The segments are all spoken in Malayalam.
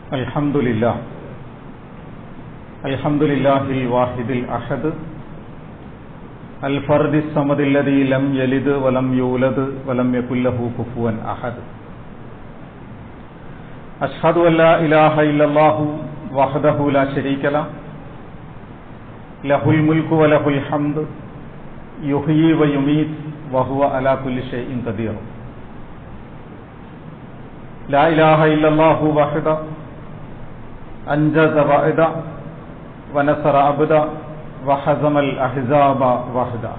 الحمد لله الحمد لله الواحد الأحد الفرد الصمد الذي لم يلد ولم يولد ولم يكن له كفوا أحد أشهد أن لا إله إلا الله وحده لا شريك له له الملك وله الحمد يحيي ويميت وهو على كل شيء قدير لا إله إلا الله وحده أنجز وعدا ونصر عبدا وحزم الأحزاب وحدا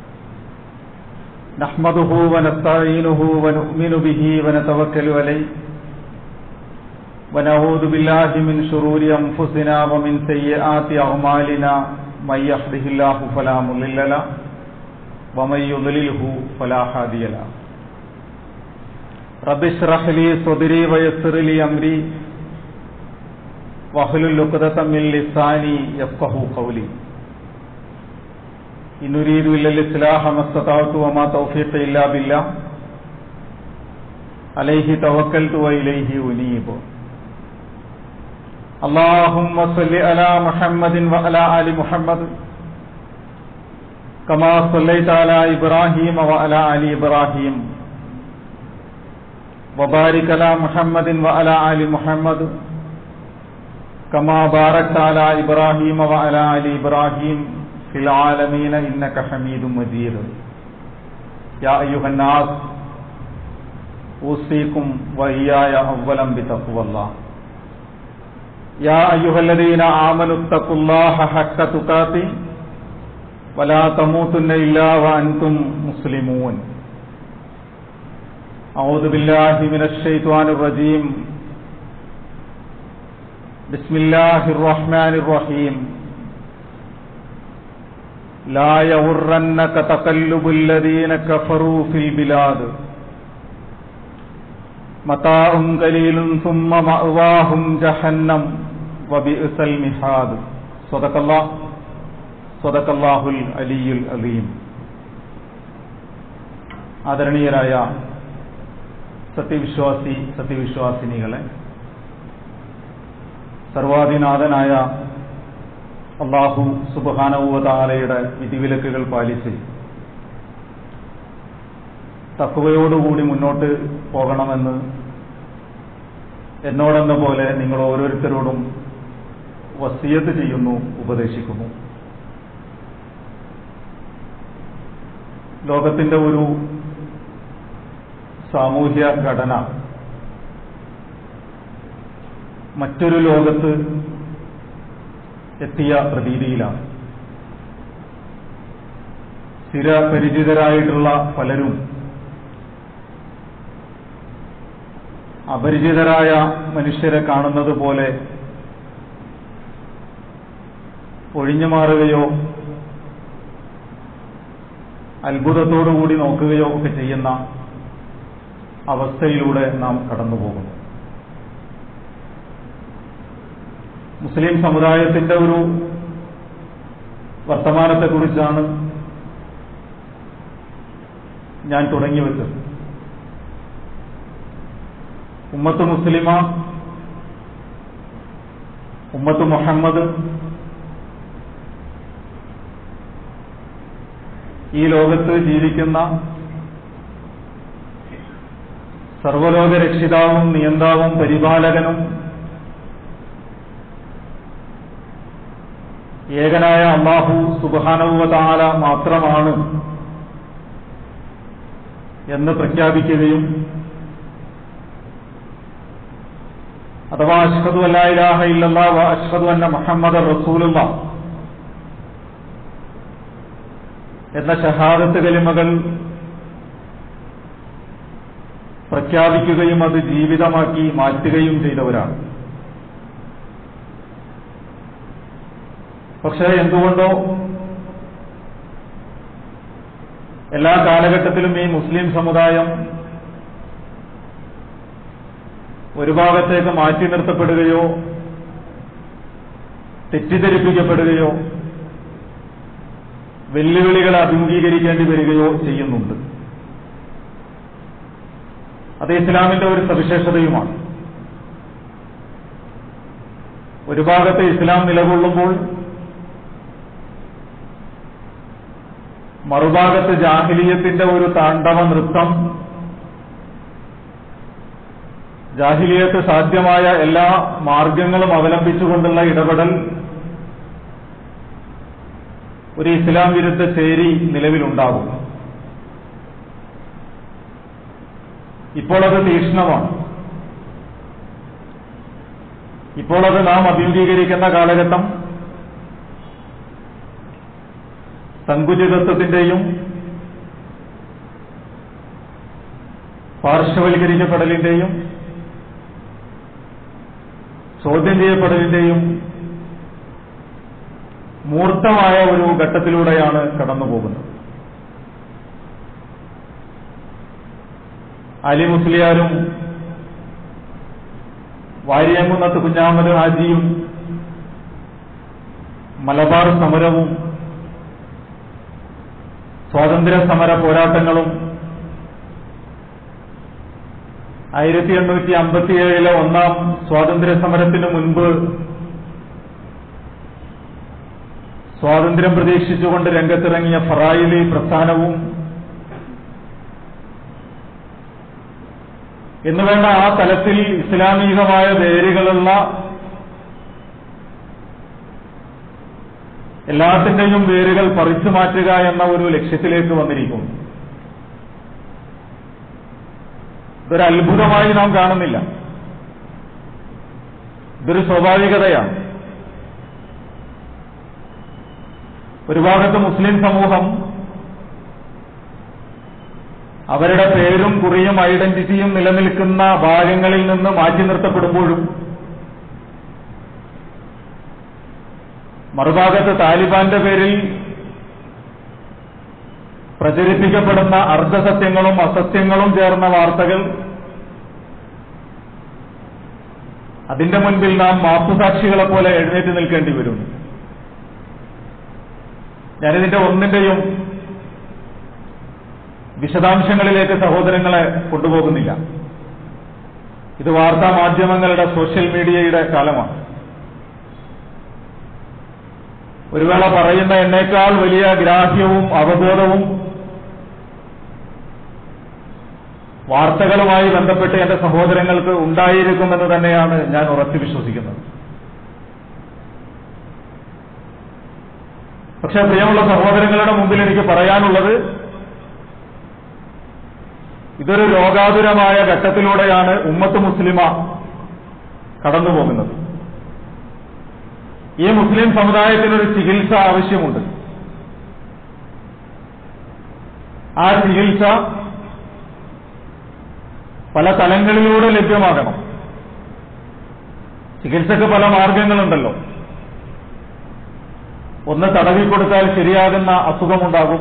نحمده ونستعينه ونؤمن به ونتوكل عليه ونعوذ بالله من شرور أنفسنا ومن سيئات أعمالنا من يهده الله فلا مضل له ومن يضلله فلا هادي له رب اشرح لي صدري ويسر لي أمري واحلل عقدة من لساني يفقهوا قولي إن أريد إلا الإصلاح ما استطعت وما توفيقي إلا بالله عليه توكلت وإليه أنيب اللهم صل على محمد وعلى آل محمد كما صليت على إبراهيم وعلى آل إبراهيم وبارك على محمد وعلى آل محمد كما باركت على إبراهيم وعلى آل إبراهيم في العالمين إنك حميد مجيد يا أيها الناس أوصيكم وإياي أولا بتقوى الله يا أيها الذين آمنوا اتقوا الله حق تقاته ولا تموتن إلا وأنتم مسلمون أعوذ بالله من الشيطان الرجيم بسم الله الرحمن الرحيم لا يغرنك تقلب الذين كفروا في البلاد متاع قليل ثم مأواهم جهنم وبئس المحاد صدق الله صدق الله العلي العظيم ആദരണീയരായ സത്യവിശ്വാസി സത്യവിശ്വാസിനികളെ സർവാധിനാഥനായ അള്ളാഹു സുബാനവുവതാലയുടെ വിധിവിലക്കുകൾ പാലിച്ച് തക്കുവയോടുകൂടി മുന്നോട്ട് പോകണമെന്ന് എന്നോടെന്ന പോലെ നിങ്ങൾ ഓരോരുത്തരോടും വസിയത്ത് ചെയ്യുന്നു ഉപദേശിക്കുന്നു ലോകത്തിന്റെ ഒരു സാമൂഹ്യ ഘടന മറ്റൊരു ലോകത്ത് എത്തിയ പ്രതീതിയിലാണ് സ്ഥിരപരിചിതരായിട്ടുള്ള പലരും അപരിചിതരായ മനുഷ്യരെ കാണുന്നത് പോലെ ഒഴിഞ്ഞു മാറുകയോ അത്ഭുതത്തോടുകൂടി നോക്കുകയോ ഒക്കെ ചെയ്യുന്ന അവസ്ഥയിലൂടെ നാം കടന്നുപോകുന്നു മുസ്ലിം സമുദായത്തിന്റെ ഒരു വർത്തമാനത്തെക്കുറിച്ചാണ് ഞാൻ തുടങ്ങി വെച്ചത് ഉമ്മത്ത് മുസ്ലിമ ഉമ്മത്ത് മുഹമ്മദ് ഈ ലോകത്ത് ജീവിക്കുന്ന സർവലോക രക്ഷിതാവും നിയന്താവും പരിപാലകനും ഏകനായ അള്ളാഹു സുബാനവുവതാല മാത്രമാണ് എന്ന് പ്രഖ്യാപിക്കുകയും അഥവാ അഷ്ഹദു അല്ലാഹ ഇല്ലല്ലാ വ അഷ്ഹദു അന്ന മുഹമ്മദ് റസൂലുള്ള എന്ന ഷഹാദത്ത് കലിമകൾ പ്രഖ്യാപിക്കുകയും അത് ജീവിതമാക്കി മാറ്റുകയും ചെയ്തവരാണ് പക്ഷേ എന്തുകൊണ്ടോ എല്ലാ കാലഘട്ടത്തിലും ഈ മുസ്ലിം സമുദായം ഒരു ഭാഗത്തേക്ക് മാറ്റി നിർത്തപ്പെടുകയോ തെറ്റിദ്ധരിപ്പിക്കപ്പെടുകയോ വെല്ലുവിളികളെ അഭിമുഖീകരിക്കേണ്ടി വരികയോ ചെയ്യുന്നുണ്ട് അത് ഇസ്ലാമിന്റെ ഒരു സവിശേഷതയുമാണ് ഒരു ഭാഗത്ത് ഇസ്ലാം നിലകൊള്ളുമ്പോൾ മറുഭാഗത്ത് ജാഹിലീയത്തിന്റെ ഒരു താണ്ഡവ നൃത്തം ജാഹിലിയത്ത് സാധ്യമായ എല്ലാ മാർഗങ്ങളും അവലംബിച്ചുകൊണ്ടുള്ള ഇടപെടൽ ഒരു ഇസ്ലാം വിരുദ്ധ ചേരി നിലവിലുണ്ടാകും ഇപ്പോൾ അത് തീക്ഷ്ണമാണ് ഇപ്പോൾ അത് നാം അഭിമുഖീകരിക്കുന്ന കാലഘട്ടം സങ്കുചിതത്വത്തിന്റെയും പാർശ്വവൽക്കരിക്കപ്പെടലിന്റെയും ചോദ്യം ചെയ്യപ്പെടലിന്റെയും മൂർത്തമായ ഒരു ഘട്ടത്തിലൂടെയാണ് കടന്നുപോകുന്നത് അലി മുസ്ലിയാരും വാരിയങ്കുന്നത്ത് കുഞ്ഞാമത് ഹാജിയും മലബാർ സമരവും സ്വാതന്ത്ര്യ സമര പോരാട്ടങ്ങളും ആയിരത്തി എണ്ണൂറ്റി അമ്പത്തിയേഴിലെ ഒന്നാം സ്വാതന്ത്ര്യ സമരത്തിന് മുൻപ് സ്വാതന്ത്ര്യം പ്രതീക്ഷിച്ചുകൊണ്ട് രംഗത്തിറങ്ങിയ ഫറായിലി പ്രസ്ഥാനവും എന്നുവേണ്ട ആ തലത്തിൽ ഇസ്ലാമികമായ വേരുകളുള്ള എല്ലാത്തിന്റെയും വേരുകൾ പറിച്ചു മാറ്റുക എന്ന ഒരു ലക്ഷ്യത്തിലേക്ക് വന്നിരിക്കുന്നു ഇതൊരു അത്ഭുതമായി നാം കാണുന്നില്ല ഇതൊരു സ്വാഭാവികതയാണ് ഒരു ഭാഗത്ത് മുസ്ലിം സമൂഹം അവരുടെ പേരും കുറിയും ഐഡന്റിറ്റിയും നിലനിൽക്കുന്ന ഭാഗങ്ങളിൽ നിന്ന് മാറ്റി നിർത്തപ്പെടുമ്പോഴും മറുഭാഗത്ത് താലിബാന്റെ പേരിൽ പ്രചരിപ്പിക്കപ്പെടുന്ന അർദ്ധസത്യങ്ങളും അസത്യങ്ങളും ചേർന്ന വാർത്തകൾ അതിന്റെ മുൻപിൽ നാം മാപ്പുസാക്ഷികളെ പോലെ എഴുന്നേറ്റ് നിൽക്കേണ്ടി വരും ഞാനിതിന്റെ ഒന്നിന്റെയും വിശദാംശങ്ങളിലേക്ക് സഹോദരങ്ങളെ കൊണ്ടുപോകുന്നില്ല ഇത് വാർത്താ മാധ്യമങ്ങളുടെ സോഷ്യൽ മീഡിയയുടെ കാലമാണ് ഒരു വേള പറയുന്ന എന്നേക്കാൾ വലിയ ഗ്രാഹ്യവും അവബോധവും വാർത്തകളുമായി ബന്ധപ്പെട്ട് എന്റെ സഹോദരങ്ങൾക്ക് ഉണ്ടായിരിക്കുമെന്ന് തന്നെയാണ് ഞാൻ ഉറച്ചു വിശ്വസിക്കുന്നത് പക്ഷെ പ്രിയമുള്ള സഹോദരങ്ങളുടെ മുമ്പിൽ എനിക്ക് പറയാനുള്ളത് ഇതൊരു രോഗാതുരമായ ഘട്ടത്തിലൂടെയാണ് ഉമ്മത്ത് മുസ്ലിമ കടന്നുപോകുന്നത് ഈ മുസ്ലിം സമുദായത്തിനൊരു ചികിത്സ ആവശ്യമുണ്ട് ആ ചികിത്സ പല തലങ്ങളിലൂടെ ലഭ്യമാകണം ചികിത്സക്ക് പല മാർഗങ്ങളുണ്ടല്ലോ ഒന്ന് തടവി കൊടുത്താൽ ശരിയാകുന്ന അസുഖമുണ്ടാകും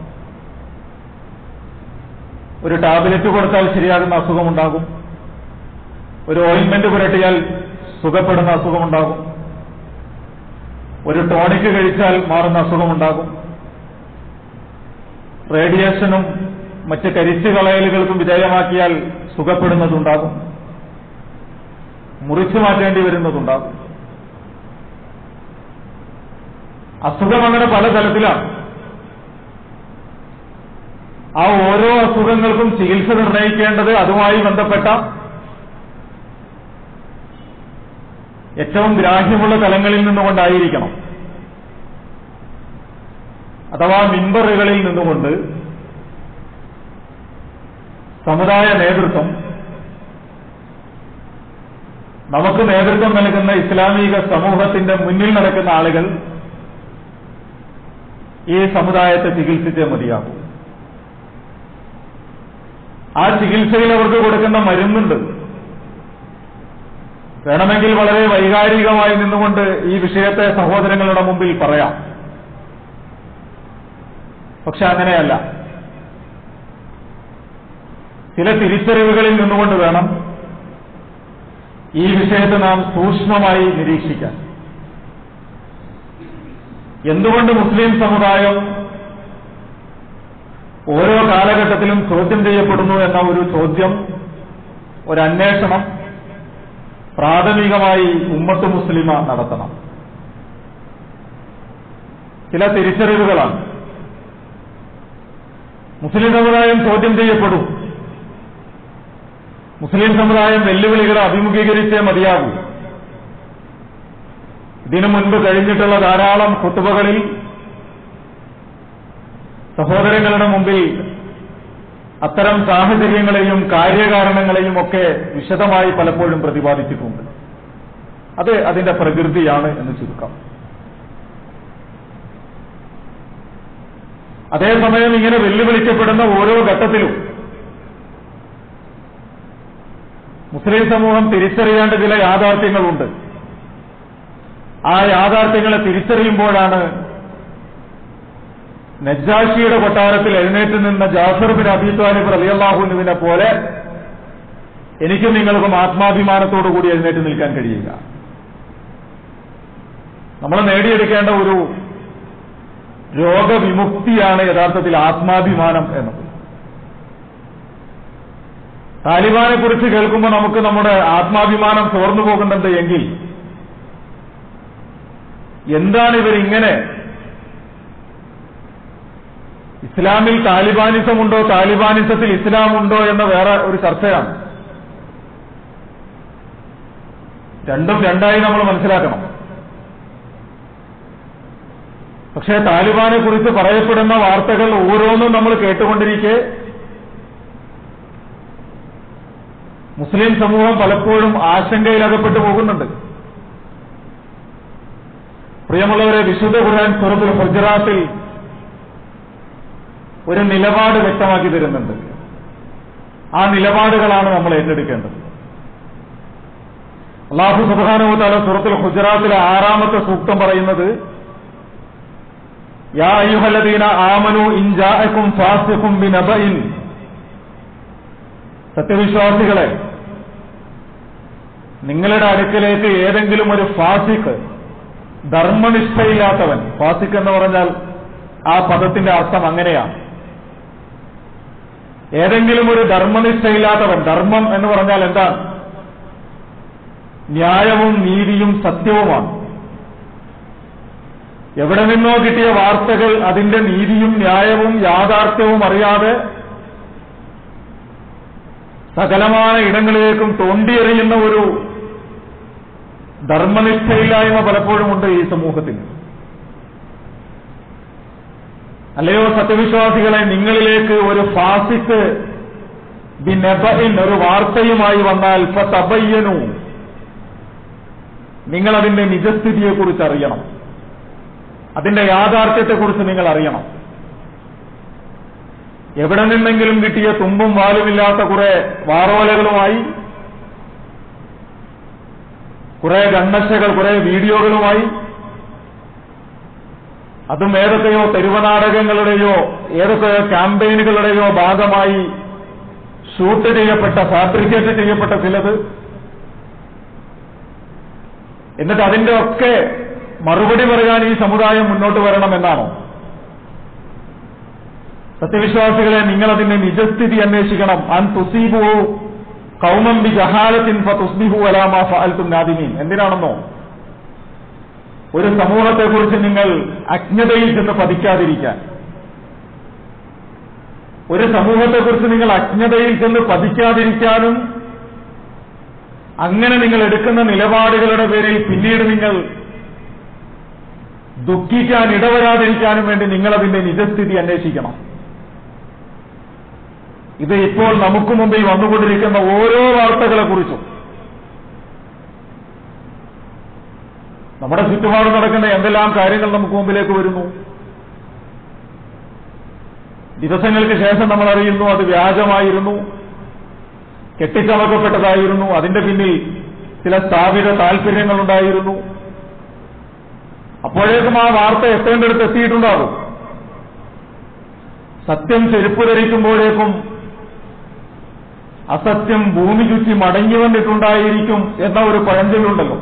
ഒരു ടാബ്ലറ്റ് കൊടുത്താൽ ശരിയാകുന്ന അസുഖമുണ്ടാകും ഒരു ഓയിൻമെന്റ് പുരട്ടിയാൽ സുഖപ്പെടുന്ന അസുഖമുണ്ടാകും ഒരു ടോണിക്ക് കഴിച്ചാൽ മാറുന്ന അസുഖമുണ്ടാകും റേഡിയേഷനും മറ്റ് കരിച്ചു കളയലുകൾക്കും വിധേയമാക്കിയാൽ സുഖപ്പെടുന്നതുണ്ടാകും മുറിച്ചു മാറ്റേണ്ടി വരുന്നതുണ്ടാകും അസുഖം അങ്ങനെ പല തലത്തിലാണ് ആ ഓരോ അസുഖങ്ങൾക്കും ചികിത്സ നിർണ്ണയിക്കേണ്ടത് അതുമായി ബന്ധപ്പെട്ട ഏറ്റവും ഗ്രാഹ്യമുള്ള തലങ്ങളിൽ നിന്നുകൊണ്ടായിരിക്കണം അഥവാ മിമ്പറുകളിൽ നിന്നുകൊണ്ട് സമുദായ നേതൃത്വം നമുക്ക് നേതൃത്വം നൽകുന്ന ഇസ്ലാമിക സമൂഹത്തിന്റെ മുന്നിൽ നടക്കുന്ന ആളുകൾ ഈ സമുദായത്തെ ചികിത്സിച്ചേ മതിയാകും ആ ചികിത്സയിൽ അവർക്ക് കൊടുക്കുന്ന മരുന്നുണ്ട് വേണമെങ്കിൽ വളരെ വൈകാരികമായി നിന്നുകൊണ്ട് ഈ വിഷയത്തെ സഹോദരങ്ങളുടെ മുമ്പിൽ പറയാം പക്ഷെ അങ്ങനെയല്ല ചില തിരിച്ചറിവുകളിൽ നിന്നുകൊണ്ട് വേണം ഈ വിഷയത്തെ നാം സൂക്ഷ്മമായി നിരീക്ഷിക്കാൻ എന്തുകൊണ്ട് മുസ്ലിം സമുദായം ഓരോ കാലഘട്ടത്തിലും ചോദ്യം ചെയ്യപ്പെടുന്നു എന്ന ഒരു ചോദ്യം ഒരു അന്വേഷണം പ്രാഥമികമായി ഉമ്മത്ത് മുസ്ലിമ നടത്തണം ചില തിരിച്ചറിവുകളാണ് മുസ്ലിം സമുദായം ചോദ്യം ചെയ്യപ്പെടും മുസ്ലിം സമുദായം വെല്ലുവിളികളെ അഭിമുഖീകരിച്ചേ മതിയാകൂ ഇതിനു മുൻപ് കഴിഞ്ഞിട്ടുള്ള ധാരാളം കുത്തുബകളിൽ സഹോദരങ്ങളുടെ മുമ്പിൽ അത്തരം സാഹചര്യങ്ങളെയും കാര്യകാരണങ്ങളെയും ഒക്കെ വിശദമായി പലപ്പോഴും പ്രതിപാദിച്ചിട്ടുണ്ട് അത് അതിന്റെ പ്രകൃതിയാണ് എന്ന് ചുരുക്കം അതേസമയം ഇങ്ങനെ വെല്ലുവിളിക്കപ്പെടുന്ന ഓരോ ഘട്ടത്തിലും മുസ്ലിം സമൂഹം തിരിച്ചറിയേണ്ട ചില യാഥാർത്ഥ്യങ്ങളുണ്ട് ആ യാഥാർത്ഥ്യങ്ങളെ തിരിച്ചറിയുമ്പോഴാണ് നജ്ജാഷിയുടെ കൊട്ടാരത്തിൽ എഴുന്നേറ്റ് നിന്ന ജാഫർ ബിൻ അബി താലിബ് റലിയല്ലാഹുനുവിനെ പോലെ എനിക്കും നിങ്ങൾക്കും ആത്മാഭിമാനത്തോടു കൂടി എഴുന്നേറ്റ് നിൽക്കാൻ കഴിയില്ല നമ്മൾ നേടിയെടുക്കേണ്ട ഒരു രോഗവിമുക്തിയാണ് യഥാർത്ഥത്തിൽ ആത്മാഭിമാനം എന്നത് താലിബാനെ കുറിച്ച് കേൾക്കുമ്പോൾ നമുക്ക് നമ്മുടെ ആത്മാഭിമാനം ചോർന്നു പോകുന്നുണ്ട് എങ്കിൽ എന്താണ് ഇവരിങ്ങനെ ഇസ്ലാമിൽ താലിബാനിസം ഉണ്ടോ താലിബാനിസത്തിൽ ഇസ്ലാം ഉണ്ടോ എന്ന വേറെ ഒരു ചർച്ചയാണ് രണ്ടും രണ്ടായി നമ്മൾ മനസ്സിലാക്കണം പക്ഷേ താലിബാനെ കുറിച്ച് പറയപ്പെടുന്ന വാർത്തകൾ ഓരോന്നും നമ്മൾ കേട്ടുകൊണ്ടിരിക്കെ മുസ്ലിം സമൂഹം പലപ്പോഴും ആശങ്കയിലകപ്പെട്ടു പോകുന്നുണ്ട് പ്രിയമുള്ളവരെ വിശുദ്ധ ഖുർആൻ സുറത്തുൽ ഹുജറാത്തിൽ ഒരു നിലപാട് വ്യക്തമാക്കി തരുന്നുണ്ട് ആ നിലപാടുകളാണ് നമ്മൾ ഏറ്റെടുക്കേണ്ടത് അള്ളാഹു സുബാനുത്താല സുറത്തുൽ ഹുജറാത്തിലെ ആറാമത്തെ സൂക്തം പറയുന്നത് യാ അയ്യുഹല്ലദീന ആമനു ഇൻജാഅക്കും ഫാസിഖും ബിനബഇൻ സത്യവിശ്വാസികളെ നിങ്ങളുടെ അടുക്കലേക്ക് ഏതെങ്കിലും ഒരു ഫാസിഖ് ധർമ്മനിഷ്ഠയില്ലാത്തവൻ ഫാസിഖ് എന്ന് പറഞ്ഞാൽ ആ പദത്തിന്റെ അർത്ഥം അങ്ങനെയാണ് ഏതെങ്കിലും ഒരു ധർമ്മനിഷ്ഠയില്ലാത്തവൻ ധർമ്മം എന്ന് പറഞ്ഞാൽ എന്താണ് ന്യായവും നീതിയും സത്യവുമാണ് എവിടെ നിന്നോ കിട്ടിയ വാർത്തകൾ അതിന്റെ നീതിയും ന്യായവും യാഥാർത്ഥ്യവും അറിയാതെ സകലമായ ഇടങ്ങളിലേക്കും തോണ്ടിയെറിയുന്ന ഒരു ധർമ്മനിഷ്ഠയില്ലായ്മ പലപ്പോഴും ഉണ്ട് ഈ സമൂഹത്തിൽ അല്ലയോ സത്യവിശ്വാസികളെ നിങ്ങളിലേക്ക് ഒരു ഫാസിക്ക് ബി നെബഇൻ ഒരു വാർത്തയുമായി വന്നാൽ ഫതബയ്യനു നിങ്ങൾ അതിന്റെ നിജസ്ഥിതിയെക്കുറിച്ച് അറിയണം അതിന്റെ യാഥാർത്ഥ്യത്തെക്കുറിച്ച് നിങ്ങൾ അറിയണം എവിടെ നിന്നെങ്കിലും കിട്ടിയ തുമ്പും വാലുമില്ലാത്ത കുറെ വാറോലകളുമായി കുറെ ഗണ്ണശകൾ കുറെ വീഡിയോകളുമായി അതും ഏതൊക്കെയോ തെരുവനാടകങ്ങളുടെയോ ഏതൊക്കെയോ ക്യാമ്പയിനുകളുടെയോ ഭാഗമായി ഷൂട്ട് ചെയ്യപ്പെട്ട ഫാബ്രിക്കേറ്റ് ചെയ്യപ്പെട്ട ചിലത് എന്നിട്ട് അതിന്റെ ഒക്കെ മറുപടി പറയാൻ ഈ സമുദായം മുന്നോട്ട് വരണമെന്നാണോ സത്യവിശ്വാസികളെ നിങ്ങൾ അതിന്റെ നിജസ്ഥിതി അന്വേഷിക്കണം അൻ തുസീബു കൗമം ബി ജഹാലത്തിൻ തുസ്ബിഹു അലാമ ഫഅൽത്തും നാദിമീൻ എന്തിനാണെന്നോ ഒരു സമൂഹത്തെക്കുറിച്ച് നിങ്ങൾ അജ്ഞതയിൽ ചെന്ന് പതിക്കാതിരിക്കാൻ ഒരു സമൂഹത്തെക്കുറിച്ച് നിങ്ങൾ അജ്ഞതയിൽ ചെന്ന് പതിക്കാതിരിക്കാനും അങ്ങനെ നിങ്ങൾ എടുക്കുന്ന നിലപാടുകളുടെ പേരിൽ പിന്നീട് നിങ്ങൾ ദുഃഖിക്കാൻ ഇടവരാതിരിക്കാനും വേണ്ടി നിങ്ങൾ അതിന്റെ നിജസ്ഥിതി അന്വേഷിക്കണം ഇത് ഇപ്പോൾ നമുക്ക് മുമ്പിൽ വന്നുകൊണ്ടിരിക്കുന്ന ഓരോ വാർത്തകളെ കുറിച്ചും നമ്മുടെ ചുറ്റുപാട് നടക്കുന്ന എന്തെല്ലാം കാര്യങ്ങൾ നമുക്ക് മുമ്പിലേക്ക് വരുന്നു ദിവസങ്ങൾക്ക് ശേഷം നമ്മൾ അറിയുന്നു അത് വ്യാജമായിരുന്നു കെട്ടിച്ചമക്കപ്പെട്ടതായിരുന്നു അതിന്റെ പിന്നിൽ ചില സ്ഥാപിത താൽപര്യങ്ങളുണ്ടായിരുന്നു അപ്പോഴേക്കും ആ വാർത്ത എത്തേണ്ടടുത്ത് എത്തിയിട്ടുണ്ടാകും സത്യം ചെരുപ്പ് ധരിക്കുമ്പോഴേക്കും അസത്യം ഭൂമി ചുറ്റി മടങ്ങി വന്നിട്ടുണ്ടായിരിക്കും എന്ന ഒരു പഴഞ്ചൊല്ലുണ്ടല്ലോ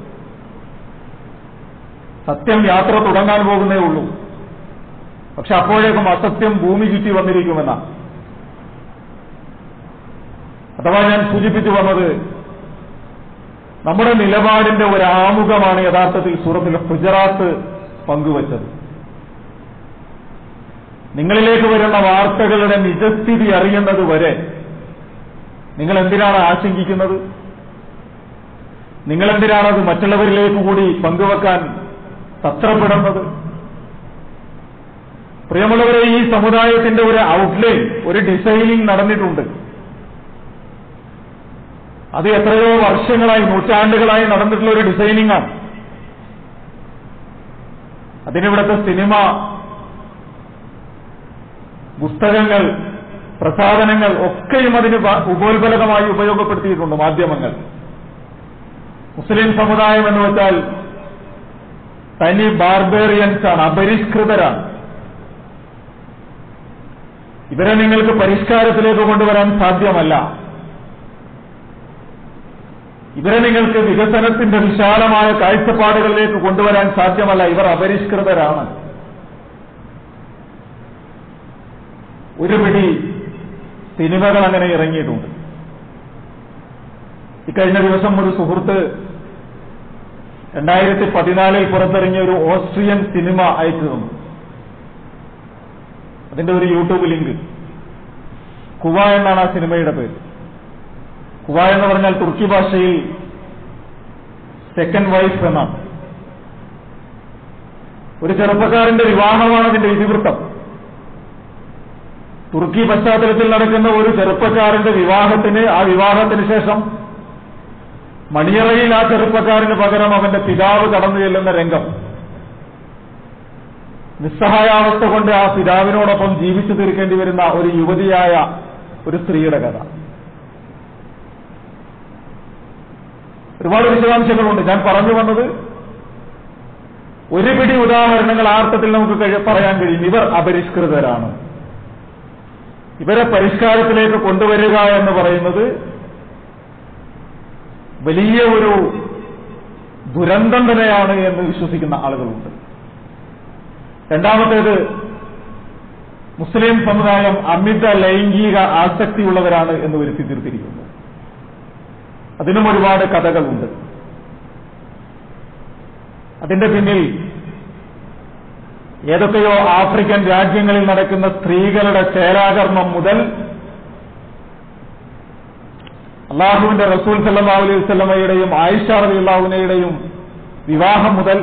സത്യം യാത്ര തുടങ്ങാൻ പോകുന്നേ ഉള്ളൂ പക്ഷെ അപ്പോഴേക്കും അസത്യം ഭൂമി ചുറ്റി വന്നിരിക്കുമെന്ന അഥവാ ഞാൻ സൂചിപ്പിച്ചു വന്നത് നമ്മുടെ നിലപാടിന്റെ ഒരു ആമുഖമാണ് യഥാർത്ഥത്തിൽ സൂറത്തിൽ ഗുജറാത്ത് പങ്കുവച്ചത് നിങ്ങളിലേക്ക് വരുന്ന വാർത്തകളുടെ നിജസ്ഥിതി അറിയുന്നത് വരെ നിങ്ങൾ എന്തിനാണ് ആശങ്കിക്കുന്നത് നിങ്ങൾ എന്തിനാണ് അത് മറ്റുള്ളവരിലേക്ക് കൂടി പങ്കുവെക്കാൻ തത്രപ്പെടുന്നത് പ്രിയമുള്ളവരെ ഈ സമുദായത്തിന്റെ ഒരു ഔട്ട്ലൈൻ ഒരു ഡിസൈനിങ് നടന്നിട്ടുണ്ട് അത് എത്രയോ വർഷങ്ങളായി നൂറ്റാണ്ടുകളായി നടന്നിട്ടുള്ള ഒരു ഡിസൈനിങ് ആണ് അതിനിവിടുത്തെ സിനിമ പുസ്തകങ്ങൾ പ്രസാധനങ്ങൾ ഒക്കെയും അതിന് ഉപോത്ബലകമായി ഉപയോഗപ്പെടുത്തിയിട്ടുണ്ട് മാധ്യമങ്ങൾ മുസ്ലിം സമുദായം എന്ന് വെച്ചാൽ തനി ബാർബേറിയൻസ് ആണ് അപരിഷ്കൃതരാണ് ഇവരെ നിങ്ങൾക്ക് പരിഷ്കാരത്തിലേക്ക് കൊണ്ടുവരാൻ സാധ്യമല്ല ഇവരെ നിങ്ങൾക്ക് വികസനത്തിന്റെ വിശാലമായ കാഴ്ചപ്പാടുകളിലേക്ക് കൊണ്ടുവരാൻ സാധ്യമല്ല ഇവർ അപരിഷ്കൃതരാണ് ഒരു പിടി സിനിമകൾ അങ്ങനെ ഇറങ്ങിയിട്ടുണ്ട് ഇക്കഴിഞ്ഞ ദിവസം ഒരു സുഹൃത്ത് രണ്ടായിരത്തി പതിനാലിൽ പുറത്തിറങ്ങിയ ഒരു ഓസ്ട്രിയൻ സിനിമ അയച്ചു തന്നു അതിന്റെ ഒരു യൂട്യൂബ് ലിങ്ക് കുവ എന്നാണ് ആ സിനിമയുടെ പേര് കുവ എന്ന് പറഞ്ഞാൽ തുർക്കി ഭാഷയിൽ സെക്കൻഡ് വൈഫ് എന്നാണ് ഒരു ചെറുപ്പക്കാരന്റെ വിവാഹമാണ് അതിന്റെ ഇതിവൃത്തം തുർക്കി പശ്ചാത്തലത്തിൽ നടക്കുന്ന ഒരു ചെറുപ്പക്കാരന്റെ വിവാഹത്തിന് ആ വിവാഹത്തിന് ശേഷം മണിയറയിൽ ആ ചെറുപ്പക്കാരന് പകരം അവന്റെ പിതാവ് കടന്നു ചെല്ലുന്ന രംഗം നിസ്സഹായാവസ്ഥ കൊണ്ട് ആ പിതാവിനോടൊപ്പം ജീവിച്ചു തീർക്കേണ്ടി വരുന്ന ഒരു യുവതിയായ ഒരു സ്ത്രീയുടെ കഥ ഒരുപാട് വിശദാംശങ്ങളുണ്ട് ഞാൻ പറഞ്ഞു വന്നത് ഒരു പിടി ഉദാഹരണങ്ങൾ ആർത്ഥത്തിൽ നമുക്ക് കഴി- പറയാൻ കഴിയും ഇവർ അപരിഷ്കൃതരാണ് ഇവരെ പരിഷ്കാരത്തിലേക്ക് കൊണ്ടുവരിക എന്ന് പറയുന്നത് വലിയ ഒരു ദുരന്തം തന്നെയാണ് എന്ന് വിശ്വസിക്കുന്ന ആളുകളുണ്ട് രണ്ടാമത്തേത് മുസ്ലിം സമുദായം അമിത ലൈംഗിക ആസക്തിയുള്ളവരാണ് എന്ന് വരുത്തി തീർത്തിരിക്കുന്നു അതിനും ഒരുപാട് കഥകളുണ്ട് അതിന്റെ പിന്നിൽ ഏതൊക്കെയോ ആഫ്രിക്കൻ രാജ്യങ്ങളിൽ നടക്കുന്ന സ്ത്രീകളുടെ ചേരാകർമ്മം മുതൽ അള്ളാഹുവിന്റെ റസൂൽ സല്ലാ അലൈഹി വസ്ലമയുടെയും ആയിഷ റബി അള്ളാഹുനയുടെയും വിവാഹം മുതൽ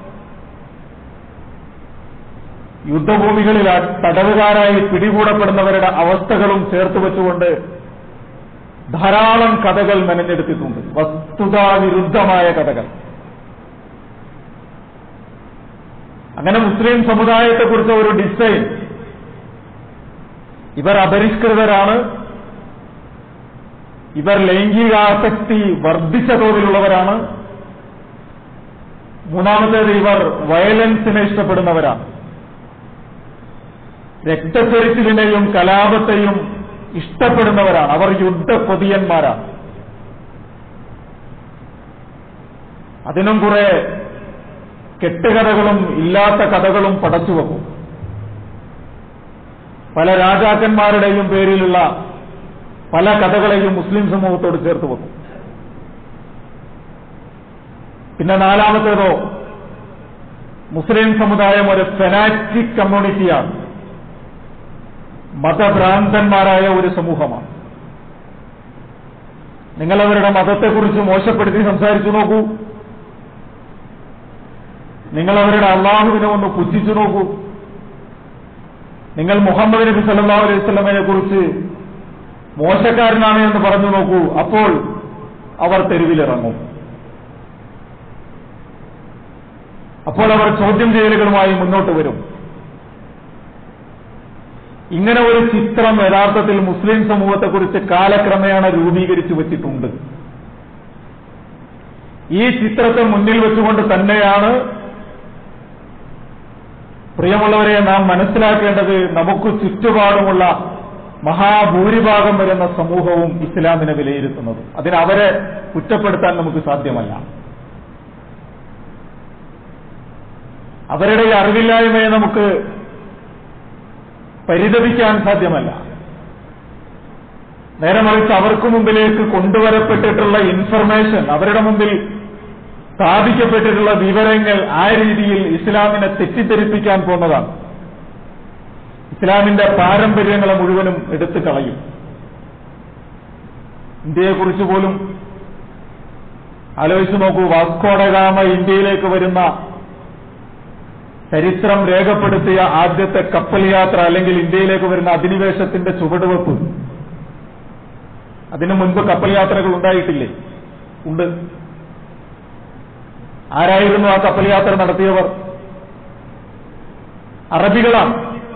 യുദ്ധഭൂമികളിൽ തടവുകാരായി പിടികൂടപ്പെടുന്നവരുടെ അവസ്ഥകളും ചേർത്ത് വെച്ചുകൊണ്ട് ധാരാളം കഥകൾ മെനഞ്ഞെടുത്തിട്ടുണ്ട് വസ്തുതാവിരുദ്ധമായ കഥകൾ അങ്ങനെ മുസ്ലിം സമുദായത്തെക്കുറിച്ച് ഒരു ഡിസൈൻ ഇവർ അപരിഷ്കൃതരാണ് ഇവർ ലൈംഗികാസക്തി വർദ്ധിച്ച തോതിലുള്ളവരാണ് മൂന്നാമത്തേത് ഇവർ വയലൻസിനെ ഇഷ്ടപ്പെടുന്നവരാണ് രക്തച്ചൊരിച്ചിലിനെയും കലാപത്തെയും ഇഷ്ടപ്പെടുന്നവരാണ് അവർ യുദ്ധക്കൊതിയന്മാരാണ് അതിനും കുറെ കെട്ടുകഥകളും ഇല്ലാത്ത കഥകളും പടച്ചുവെക്കും പല രാജാക്കന്മാരുടെയും പേരിലുള്ള പല കഥകളെയും മുസ്ലിം സമൂഹത്തോട് ചേർത്ത് വെക്കും പിന്നെ നാലാമത്തേതോ മുസ്ലിം സമുദായം ഒരു ഫെനാറ്റിക് കമ്മ്യൂണിറ്റിയാണ് മതഭ്രാന്തന്മാരായ ഒരു സമൂഹമാണ് നിങ്ങൾ അവരുടെ മതത്തെക്കുറിച്ച് മോശപ്പെടുത്തി സംസാരിച്ചു നോക്കൂ നിങ്ങൾ അവരുടെ അള്ളാഹുവിനെ ഒന്ന് പുച്ഛിച്ചു നോക്കൂ നിങ്ങൾ മുഹമ്മദ് നബി സല്ലാ അലൈഹി സ്വലമയെ കുറിച്ച് മോശക്കാരനാണ് എന്ന് പറഞ്ഞു നോക്കൂ അപ്പോൾ അവർ തെരുവിലിറങ്ങും അപ്പോൾ അവർ ചോദ്യം ചെയ്യലുകളുമായി മുന്നോട്ട് വരും ഇങ്ങനെ ഒരു ചിത്രം യഥാർത്ഥത്തിൽ മുസ്ലിം സമൂഹത്തെക്കുറിച്ച് കാലക്രമേണ രൂപീകരിച്ചു വച്ചിട്ടുണ്ട് ഈ ചിത്രത്തെ മുന്നിൽ വെച്ചുകൊണ്ട് തന്നെയാണ് പ്രിയമുള്ളവരെ നാം മനസ്സിലാക്കേണ്ടത് നമുക്ക് ചുറ്റുപാടുമുള്ള മഹാഭൂരിഭാഗം വരുന്ന സമൂഹവും ഇസ്ലാമിനെ വിലയിരുത്തുന്നത് അതിന് അവരെ കുറ്റപ്പെടുത്താൻ നമുക്ക് സാധ്യമല്ല അവരുടെ ഈ അറിവില്ലായ്മയെ നമുക്ക് പരിതപിക്കാൻ സാധ്യമല്ല നേരെ മറിച്ച് അവർക്ക് മുമ്പിലേക്ക് കൊണ്ടുവരപ്പെട്ടിട്ടുള്ള ഇൻഫർമേഷൻ അവരുടെ മുമ്പിൽ സ്ഥാപിക്കപ്പെട്ടിട്ടുള്ള വിവരങ്ങൾ ആ രീതിയിൽ ഇസ്ലാമിനെ തെറ്റിദ്ധരിപ്പിക്കാൻ പോകുന്നതാണ് ഇസ്ലാമിന്റെ പാരമ്പര്യങ്ങളെ മുഴുവനും എടുത്തു കളയും ഇന്ത്യയെക്കുറിച്ച് പോലും ആലോചിച്ചു നോക്കൂ വാസ്കോഡഗാമ ഇന്ത്യയിലേക്ക് വരുന്ന ചരിത്രം രേഖപ്പെടുത്തിയ ആദ്യത്തെ കപ്പൽ യാത്ര അല്ലെങ്കിൽ ഇന്ത്യയിലേക്ക് വരുന്ന അധിനിവേശത്തിന്റെ ചുവടുവെപ്പ് അതിനു മുൻപ് കപ്പൽ യാത്രകൾ ഉണ്ടായിട്ടില്ലേ ഉണ്ട് ആരായിരുന്നു ആ കപ്പൽ യാത്ര നടത്തിയവർ അറബികളാണ്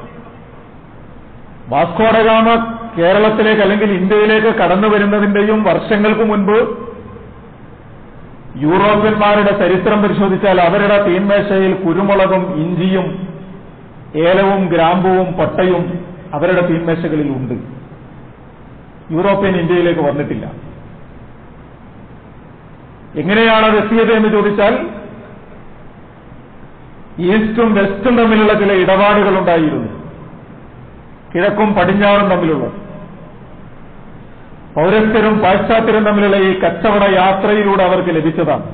വാസ്കോഡഗാമ കേരളത്തിലേക്ക് അല്ലെങ്കിൽ ഇന്ത്യയിലേക്ക് കടന്നു വരുന്നതിന്റെയും വർഷങ്ങൾക്ക് മുൻപ് യൂറോപ്യന്മാരുടെ ചരിത്രം പരിശോധിച്ചാൽ അവരുടെ തീന്മേശയിൽ കുരുമുളകും ഇഞ്ചിയും ഏലവും ഗ്രാമ്പുവും പട്ടയും അവരുടെ തീന്മേശകളിൽ ഉണ്ട് യൂറോപ്യൻ ഇന്ത്യയിലേക്ക് വന്നിട്ടില്ല എങ്ങനെയാണ് അത് എത്തിയത് എന്ന് ചോദിച്ചാൽ ഈസ്റ്റും വെസ്റ്റും തമ്മിലുള്ള ചില ഇടപാടുകൾ ഉണ്ടായിരുന്നു കിഴക്കും പടിഞ്ഞാറും തമ്മിലുള്ള പൗരസ്ത്യരും പാശ്ചാത്യരും തമ്മിലുള്ള ഈ കച്ചവട യാത്രയിലൂടെ അവർക്ക് ലഭിച്ചതാണ്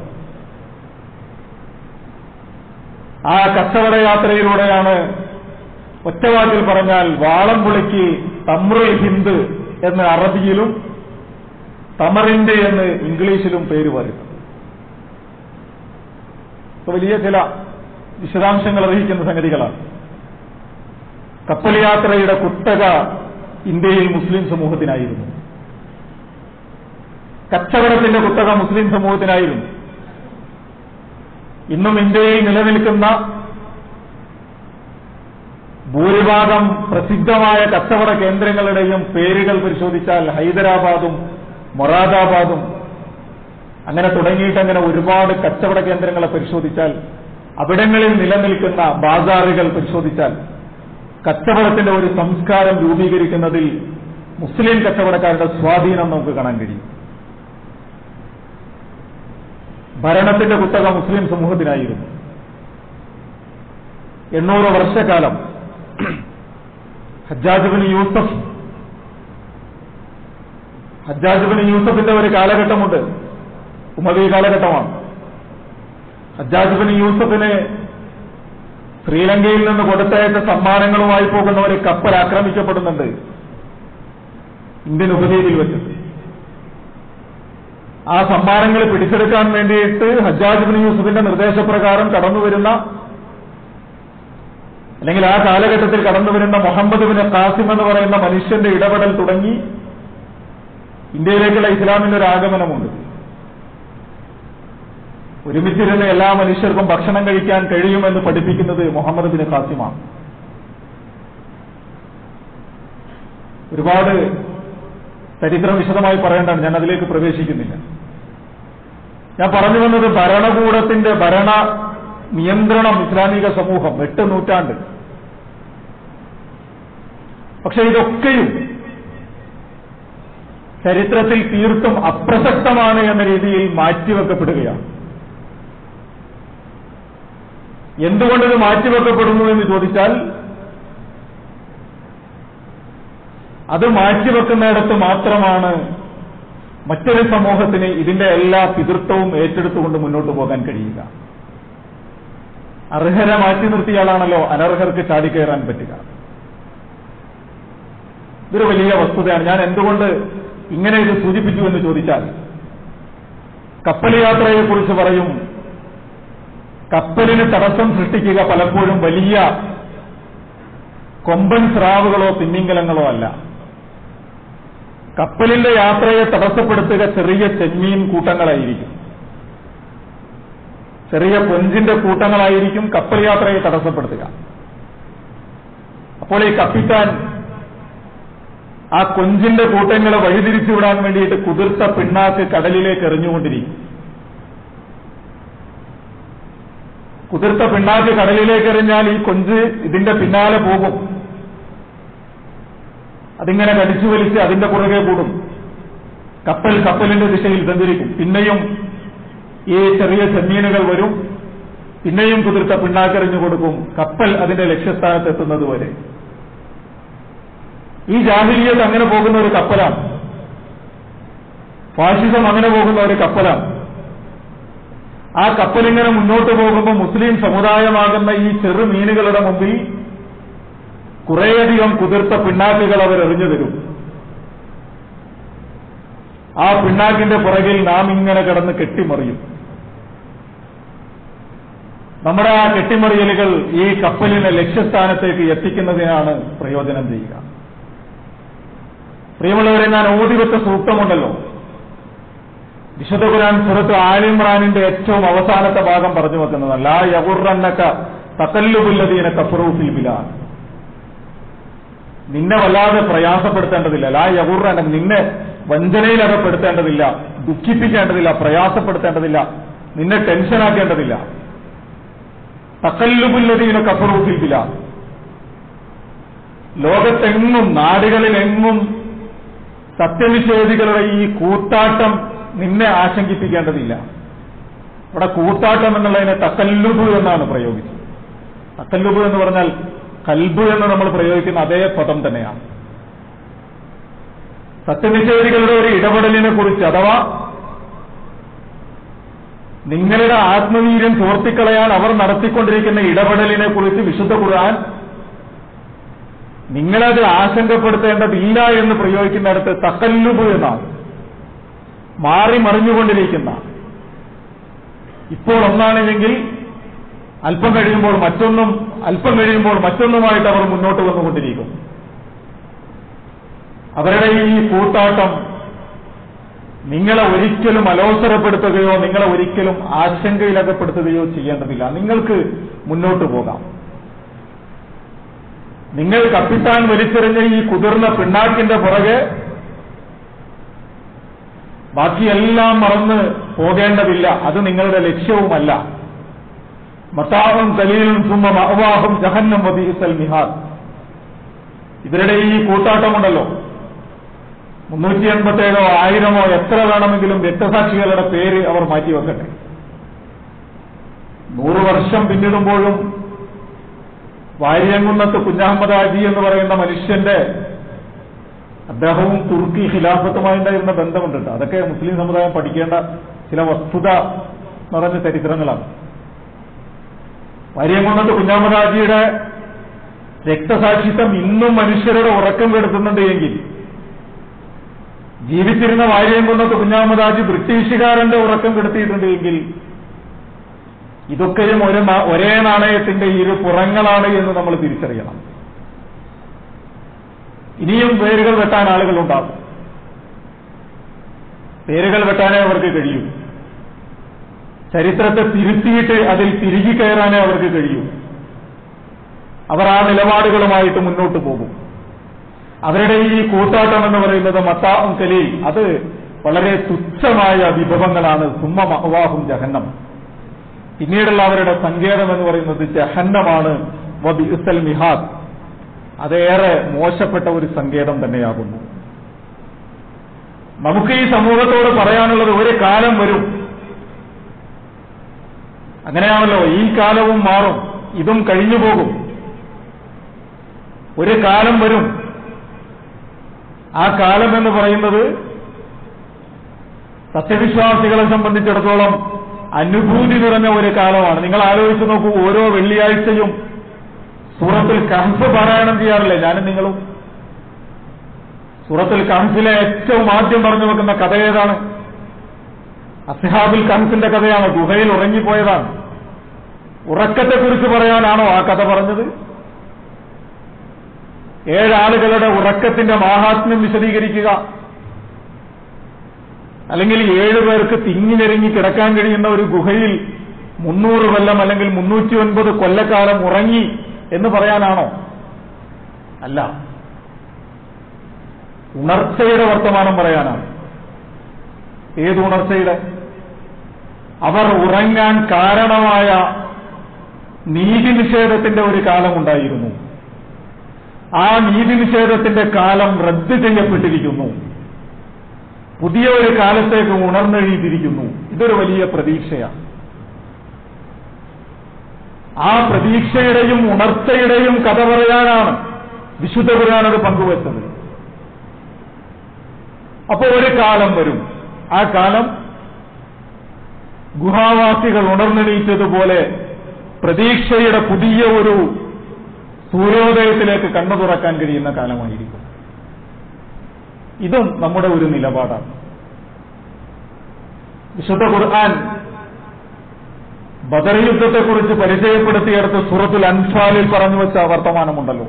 ആ കച്ചവട യാത്രയിലൂടെയാണ് ഒറ്റവാക്കിൽ പറഞ്ഞാൽ വാളംപുളിക്ക് തമ്രുൽ ഹിന്ദ് എന്ന് അറബിയിലും തമറിന്റെ എന്ന് ഇംഗ്ലീഷിലും പേര് പറയും ഇപ്പൊ വലിയ ചില വിശദാംശങ്ങൾ അറിയിക്കുന്ന സംഗതികളാണ് കപ്പൽ യാത്രയുടെ കുത്തക ഇന്ത്യയിൽ മുസ്ലിം സമൂഹത്തിനായിരുന്നു കച്ചവടത്തിന്റെ കുത്തക മുസ്ലിം സമൂഹത്തിനായിരുന്നു ഇന്നും ഇന്ത്യയിൽ നിലനിൽക്കുന്ന ഭൂരിഭാഗം പ്രസിദ്ധമായ കച്ചവട കേന്ദ്രങ്ങളുടെയും പേരുകൾ പരിശോധിച്ചാൽ ഹൈദരാബാദും മൊറാദാബാദും അങ്ങനെ തുടങ്ങിയിട്ട് അങ്ങനെ ഒരുപാട് കച്ചവട കേന്ദ്രങ്ങളെ പരിശോധിച്ചാൽ അവിടങ്ങളിൽ നിലനിൽക്കുന്ന ബാസാറുകൾ പരിശോധിച്ചാൽ കച്ചവടത്തിന്റെ ഒരു സംസ്കാരം രൂപീകരിക്കുന്നതിൽ മുസ്ലിം കച്ചവടക്കാരുടെ സ്വാധീനം നമുക്ക് കാണാൻ കഴിയും ഭരണത്തിന്റെ കുത്തക മുസ്ലിം സമൂഹത്തിനായിരുന്നു എണ്ണൂറ് വർഷക്കാലം ഹജ്ജാജുബിൻ യൂസഫ് ഹജ്ജാജുബിൻ യൂസഫിന്റെ ഒരു കാലഘട്ടമുണ്ട് ഉമവി കാലഘട്ടമാണ് ഹജ്ജാജുബിൻ യൂസഫിന് ശ്രീലങ്കയിൽ നിന്ന് കൊടുത്തയച്ച സമ്മാനങ്ങളുമായി പോകുന്ന ഒരു കപ്പൽ ആക്രമിക്കപ്പെടുന്നുണ്ട് ഇന്ത്യൻ ഉപദ്വീപിൽ വെച്ചിട്ട് ആ സമ്മാനങ്ങൾ പിടിച്ചെടുക്കാൻ വേണ്ടിയിട്ട് ഹജ്ജാജ് ബിൻ യൂസുഫിന്റെ നിർദ്ദേശപ്രകാരം കടന്നുവരുന്ന അല്ലെങ്കിൽ ആ കാലഘട്ടത്തിൽ കടന്നുവരുന്ന മുഹമ്മദ് ബിൻ ഖാസിം എന്ന് പറയുന്ന മനുഷ്യന്റെ ഇടപെടൽ തുടങ്ങി ഇന്ത്യയിലേക്കുള്ള ഇസ്ലാമിന്റെ ഒരു ആഗമനമുണ്ട് ഒരുമിച്ചിരുന്ന് എല്ലാ മനുഷ്യർക്കും ഭക്ഷണം കഴിക്കാൻ കഴിയുമെന്ന് പഠിപ്പിക്കുന്നത് മുഹമ്മദ് ബിൻ ഖാസിമാണ് ഒരുപാട് ചരിത്രം വിശദമായി പറയേണ്ടതാണ് ഞാൻ അതിലേക്ക് പ്രവേശിക്കുന്നില്ല ഞാൻ പറഞ്ഞു വന്നത് ഭരണകൂടത്തിന്റെ ഭരണ നിയന്ത്രണം ഇസ്ലാമിക സമൂഹം എട്ട് നൂറ്റാണ്ട് പക്ഷെ ഇതൊക്കെയും ചരിത്രത്തിൽ തീർത്തും അപ്രസക്തമാണ് എന്ന രീതിയിൽ മാറ്റിവെക്കപ്പെടുകയാണ് എന്തുകൊണ്ടിത് മാറ്റിവെക്കപ്പെടുന്നു എന്ന് ചോദിച്ചാൽ അത് മാറ്റിവെക്കുന്നിടത്ത് മാത്രമാണ് മറ്റൊരു സമൂഹത്തിന് ഇതിന്റെ എല്ലാ പിതൃത്വവും ഏറ്റെടുത്തുകൊണ്ട് മുന്നോട്ട് പോകാൻ കഴിയുക അർഹരെ മാറ്റി നിർത്തിയാലാണല്ലോ അനർഹർക്ക് ചാടിക്കയറാൻ പറ്റുക ഇതൊരു വലിയ വസ്തുതയാണ് ഞാൻ എന്തുകൊണ്ട് ഇങ്ങനെ ഇത് സൂചിപ്പിച്ചു എന്ന് ചോദിച്ചാൽ കപ്പൽ യാത്രയെക്കുറിച്ച് പറയും കപ്പലിന് തടസ്സം സൃഷ്ടിക്കുക പലപ്പോഴും വലിയ കൊമ്പൻ സ്രാവുകളോ തിമിംഗലങ്ങളോ അല്ല കപ്പലിന്റെ യാത്രയെ തടസ്സപ്പെടുത്തുക ചെറിയ ചെമ്മീൻ കൂട്ടങ്ങളായിരിക്കും ചെറിയ കൊഞ്ചിന്റെ കൂട്ടങ്ങളായിരിക്കും കപ്പൽ യാത്രയെ തടസ്സപ്പെടുത്തുക അപ്പോൾ ഈ കപ്പിത്താൻ ആ കൊഞ്ചിന്റെ കൂട്ടങ്ങളെ വഴിതിരിച്ചുവിടാൻ വേണ്ടിയിട്ട് കുതിർത്ത പിണ്ണാക്ക് കടലിലേക്ക് എറിഞ്ഞുകൊണ്ടിരിക്കും കുതിർത്ത പിണ്ണാക്ക് കടലിലേക്ക് എറിഞ്ഞാൽ ഈ കൊഞ്ച് ഇതിന്റെ പിന്നാലെ പോകും അതിങ്ങനെ കടിച്ചു വലിച്ച് അതിന്റെ പുറകെ കൂടും കപ്പൽ കപ്പലിന്റെ ദിശയിൽ സഞ്ചരിക്കും പിന്നെയും ഈ ചെറിയ ചെമ്മീനുകൾ വരും പിന്നെയും കുതിർത്ത പിണ്ണാക്കെറിഞ്ഞു കൊടുക്കും കപ്പൽ അതിന്റെ ലക്ഷ്യസ്ഥാനത്ത് എത്തുന്നത് വരെ ഈ ജാഹിലിയത്ത് അങ്ങനെ പോകുന്ന ഒരു കപ്പലാണ് ഫാഷിസം അങ്ങനെ പോകുന്ന ഒരു കപ്പലാണ് ആ കപ്പലിങ്ങനെ മുന്നോട്ട് പോകുമ്പോൾ മുസ്ലിം സമുദായമാകുന്ന ഈ ചെറു മീനുകളുടെ മുമ്പിൽ കുറേയധികം കുതിർത്ത പിണ്ണാക്കുകൾ അവർ എറിഞ്ഞു തരും ആ പിണ്ണാക്കിന്റെ പുറകിൽ നാം ഇങ്ങനെ കിടന്ന് കെട്ടിമറിയും നമ്മുടെ ആ കെട്ടിമറിയലുകൾ ഈ കപ്പലിനെ ലക്ഷ്യസ്ഥാനത്തേക്ക് എത്തിക്കുന്നതിനാണ് പ്രയോജനം ചെയ്യുക പ്രിയമുള്ളവരെ ഞാൻ ഓതിവെച്ച സൂക്തമുണ്ടല്ലോ വിശുദ്ധ ഖുരാൻ സുഹൃത്ത് ആലിമ്രാനിന്റെ ഏറ്റവും അവസാനത്തെ ഭാഗം പറഞ്ഞു വെക്കുന്നതല്ല ആ യകുറന്നക്ക തക്കല്ലുബുല്ലതീന കഫറൂഫിൽ ബിലാൻ നിന്നെ വല്ലാതെ പ്രയാസപ്പെടുത്തേണ്ടതില്ല ലാ യകുറന്ന നിന്നെ വഞ്ചനയിൽ അകപ്പെടുത്തേണ്ടതില്ല ദുഃഖിപ്പിക്കേണ്ടതില്ല പ്രയാസപ്പെടുത്തേണ്ടതില്ല നിന്നെ ടെൻഷനാക്കേണ്ടതില്ല തക്കല്ലുബുല്ലതീന കഫറൂഫിൽ ബിലാൻ ലോകത്തെങ്ങും നാടുകളിലെങ്ങും സത്യനിഷേധികളുടെ ഈ കൂത്താട്ടം നിന്നെ ആശങ്കിപ്പിക്കേണ്ടതില്ല ഇവിടെ കൂത്താട്ടം എന്നുള്ളതിനെ തക്കല്ലുബ് എന്നാണ് പ്രയോഗിച്ചത് തക്കല്ലുബ് എന്ന് പറഞ്ഞാൽ കൽബ് എന്ന് നമ്മൾ പ്രയോഗിക്കുന്ന അതേ പദം തന്നെയാണ് സത്യനിഷേധികളുടെ ഒരു ഇടപെടലിനെ കുറിച്ച് അഥവാ നിങ്ങളുടെ ആത്മവീര്യം ചോർത്തിക്കളയാൻ അവർ നടത്തിക്കൊണ്ടിരിക്കുന്ന ഇടപെടലിനെ കുറിച്ച് വിശുദ്ധ ഖുർആൻ നിങ്ങളത് ആശങ്കപ്പെടുത്തേണ്ടതില്ല എന്ന് പ്രയോഗിക്കുന്നിടത്ത് തക്കല്ലുബ് എന്നാണ് മാറി മറിഞ്ഞുകൊണ്ടിരിക്കുന്ന ഇപ്പോൾ ഒന്നാണെങ്കിൽ അല്പം കഴിയുമ്പോൾ മറ്റൊന്നും അല്പം കഴിയുമ്പോൾ മറ്റൊന്നുമായിട്ട് അവർ മുന്നോട്ട് വന്നുകൊണ്ടിരിക്കും അവരുടെ ഈ കൂട്ടാട്ടം നിങ്ങളെ ഒരിക്കലും അലോസരപ്പെടുത്തുകയോ നിങ്ങളെ ഒരിക്കലും ആശങ്കയിലകപ്പെടുത്തുകയോ ചെയ്യേണ്ടതില്ല നിങ്ങൾക്ക് മുന്നോട്ട് പോകാം നിങ്ങൾ കപ്പിത്താൻ വലിച്ചെറിഞ്ഞ ഈ കുതിർന്ന പിണ്ണാക്കിന്റെ പുറകെ ബാക്കിയെല്ലാം മറന്ന് പോകേണ്ടതില്ല അത് നിങ്ങളുടെ ലക്ഷ്യവുമല്ല മത്താവും കലീലും സുമ്മ മഅവാഹും ജഹന്നം വദീസൽ മിഹാദ് ഇവരുടെ ഈ കൂട്ടാട്ടമുണ്ടല്ലോ മുന്നൂറ്റി എൺപത്തേഴോ ആയിരമോ എത്ര വേണമെങ്കിലും രക്തസാക്ഷികളുടെ പേര് അവർ മാറ്റിവെക്കട്ടെ നൂറ് വർഷം പിന്നിടുമ്പോഴും വാര്യംകുന്നത്ത് കുഞ്ഞാഹമ്മദ് ഹാജി എന്ന് പറയുന്ന മനുഷ്യന്റെ അദ്ദേഹവും തുർക്കി ഖിലാഫത്തുമായി ഉണ്ടായിരുന്ന ബന്ധമുണ്ട് കേട്ടോ അതൊക്കെ മുസ്ലിം സമുദായം പഠിക്കേണ്ട ചില വസ്തുത നിറഞ്ഞ ചരിത്രങ്ങളാണ് വാര്യംകുന്നത്ത് കുഞ്ഞാഹമ്മദ് ഹാജിയുടെ രക്തസാക്ഷിത്വം ഇന്നും മനുഷ്യരുടെ ഉറക്കം കെടുത്തുന്നുണ്ട് എങ്കിൽ ജീവിച്ചിരുന്ന വാര്യംകുന്നത്ത് കുഞ്ഞാഹമ്മദ് ഹാജി ബ്രിട്ടീഷുകാരന്റെ ഉറക്കം കെടുത്തിയിട്ടുണ്ട് എങ്കിൽ ഇതൊക്കെയും ഒരു ഒരേ നാണയത്തിന്റെ ഇരു പുറങ്ങളാണ് എന്ന് നമ്മൾ തിരിച്ചറിയണം ഇനിയും പേരുകൾ വെട്ടാൻ ആളുകൾ ഉണ്ടാകും പേരുകൾ വെട്ടാനേ അവർക്ക് കഴിയൂ ചരിത്രത്തെ തിരുത്തിയിട്ട് അതിൽ തിരികെ കയറാനേ അവർക്ക് കഴിയൂ അവർ ആ നിലപാടുകളുമായിട്ട് മുന്നോട്ട് പോകും അവരുടെ ഈ കൂട്ടാട്ടം എന്ന് പറയുന്നത് മത്താവും കലീൽ അത് വളരെ തുച്ഛമായ വിഭവങ്ങളാണ് സുമ്മ മഹവാഹും ജഹന്നം പിന്നീടുള്ള അവരുടെ സങ്കേതം എന്ന് പറയുന്നത് ജഹന്നമാണ് വബിഉസൽ മിഹാദ് അതേറെ മോശപ്പെട്ട ഒരു സങ്കേതം തന്നെയാകുന്നു നമുക്ക് ഈ സമൂഹത്തോട് പറയാനുള്ളത് ഒരു കാലം വരും അങ്ങനെയാണല്ലോ ഈ കാലവും മാറും ഇതും കഴിഞ്ഞു പോകും ഒരു കാലം വരും ആ കാലം എന്ന് പറയുന്നത് സത്യവിശ്വാസികളെ സംബന്ധിച്ചിടത്തോളം അനുഭൂതി നിറഞ്ഞ ഒരു കാലമാണ് നിങ്ങൾ ആലോചിച്ച് നോക്കൂ ഓരോ വെള്ളിയാഴ്ചയും സൂറത്തിൽ കഹഫ് പാരായണം ചെയ്യാറില്ലേ ഞാനും നിങ്ങളും സൂറത്തിൽ കഹഫിലെ ഏറ്റവും ആദ്യം പറഞ്ഞു വെക്കുന്ന കഥ ഏതാണ് അസിഹാബുൽ കഹഫിന്റെ കഥയാണ് ഗുഹയിൽ ഉറങ്ങിപ്പോയതാണ് ഉറക്കത്തെക്കുറിച്ച് പറയാനാണോ ആ കഥ പറഞ്ഞത് ഏഴാളുകളുടെ ഉറക്കത്തിന്റെ മാഹാത്മ്യം വിശദീകരിക്കുക അല്ലെങ്കിൽ ഏഴുപേർക്ക് തിങ്ങി ഞെരുങ്ങി കിടക്കാൻ കഴിയുന്ന ഒരു ഗുഹയിൽ മുന്നൂറ് കൊല്ലം അല്ലെങ്കിൽ മുന്നൂറ്റി ഒൻപത് കൊല്ലക്കാലം ഉറങ്ങി എന്ന് പറയാനാണോ അല്ല ഉണർച്ചയുടെ വർത്തമാനം പറയാനാണ് ഏത് ഉണർച്ചയുടെ അവർ ഉറങ്ങാൻ കാരണമായ നീതി നിഷേധത്തിന്റെ ഒരു കാലമുണ്ടായിരുന്നു ആ നീതി നിഷേധത്തിന്റെ കാലം റദ്ദ് ചെയ്യപ്പെട്ടിരിക്കുന്നു പുതിയ ഒരു കാലത്തേക്ക് ഉണർന്നെഴുതിയിരിക്കുന്നു ഇതൊരു വലിയ പ്രതീക്ഷയാണ് ആ പ്രതീക്ഷയുടെയും ഉണർച്ചയുടെയും കഥ പറയാനാണ് വിശുദ്ധ ഖുർആൻ അത് പങ്കുവച്ചത് അപ്പോൾ ഒരു കാലം വരും ആ കാലം ഗുഹാവാസികൾ ഉണർന്നെണീറ്റതുപോലെ പ്രതീക്ഷയുടെ പുതിയ ഒരു സൂര്യോദയത്തിലേക്ക് കണ്ണു തുറക്കാൻ കഴിയുന്ന കാലമായിരിക്കും ഇതും നമ്മുടെ ഒരു നിലപാടാണ് വിശുദ്ധ ഖുർആൻ ബദർ യുദ്ധത്തെക്കുറിച്ച് പരിചയപ്പെടുത്തിയെടുത്ത് സൂറത്തുൽ അൻഫാലിൽ പറഞ്ഞു വെച്ച വർത്തമാനമുണ്ടല്ലോ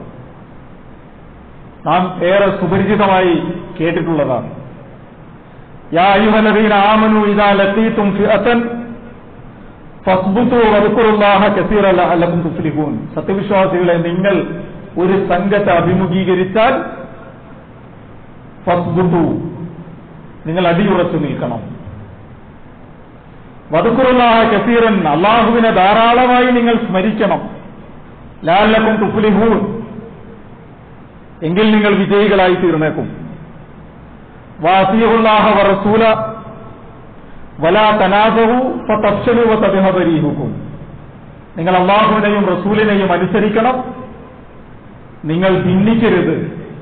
നാം ഏറെ സുപരിചിതമായി കേട്ടിട്ടുള്ളതാണ് യാ അയ്യുഹല്ലദീന ആമനു ഇദാ ലഖീതും ഫിഅതൻ ഫസ്ബുതു വദ്കുറുല്ലാഹ കസീറ ലഅല്ലകും തുഫ്ലിഹൂൻ സത്യവിശ്വാസികളെ നിങ്ങൾ ഒരു സംഘത്തെ അഭിമുഖീകരിച്ചാൽ ഫസ്ബുതു നിങ്ങൾ അടിയുറച്ചു നിൽക്കണം വധുക്കുറുല്ലാഹ കസീറൻ അള്ളാഹുവിനെ ധാരാളമായി നിങ്ങൾ സ്മരിക്കണം ലാലക്കും തുഫ്ലിഹൂൻ എങ്കിൽ നിങ്ങൾ വിജയികളായി തീർന്നേക്കും വാസിയുള്ളാഹ വറസൂല വലാ തനാസഹു ഫതഫ്ശലു വതദ്ഹബരീഹുക്കും നിങ്ങൾ അള്ളാഹുവിനെയും റസൂലിനെയും അനുസരിക്കണം നിങ്ങൾ ഭിന്നിക്കരുത്